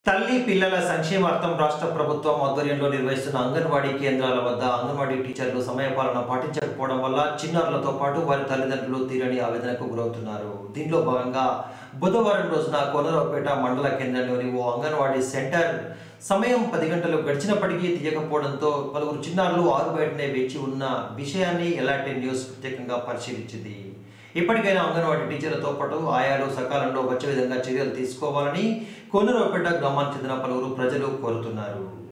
తల్లి పిల్లల సంక్షేమార్థం రాష్ట్ర ప్రభుత్వం ఆధ్వర్యంలో నిర్వహిస్తున్న అంగన్వాడీ కేంద్రాల వద్ద అంగన్వాడీ టీచర్లు సమయపాలన పాటించకపోవడం వల్ల చిన్నారులతో పాటు వారి తల్లిదండ్రులు తీరని ఆవేదనకు గురవుతున్నారు దీనిలో భాగంగా బుధవారం రోజున కోనరావుపేట మండల కేంద్రంలోని ఓ అంగన్వాడీ సెంటర్ సమయం పది గంటలు గడిచినప్పటికీ తీయకపోవడంతో పలువురు చిన్నారులు ఆరు బయటనే వేచి ఉన్న విషయాన్ని ఎలాంటి న్యూస్ ప్రత్యేకంగా పరిశీలించింది ఇప్పటికైనా అంగన్వాడీ టీచర్లతో పాటు ఆయాలు సకాలంలో వచ్చే విధంగా చర్యలు తీసుకోవాలని కోనరావుపేట గ్రామానికి చెందిన పలువురు ప్రజలు కోరుతున్నారు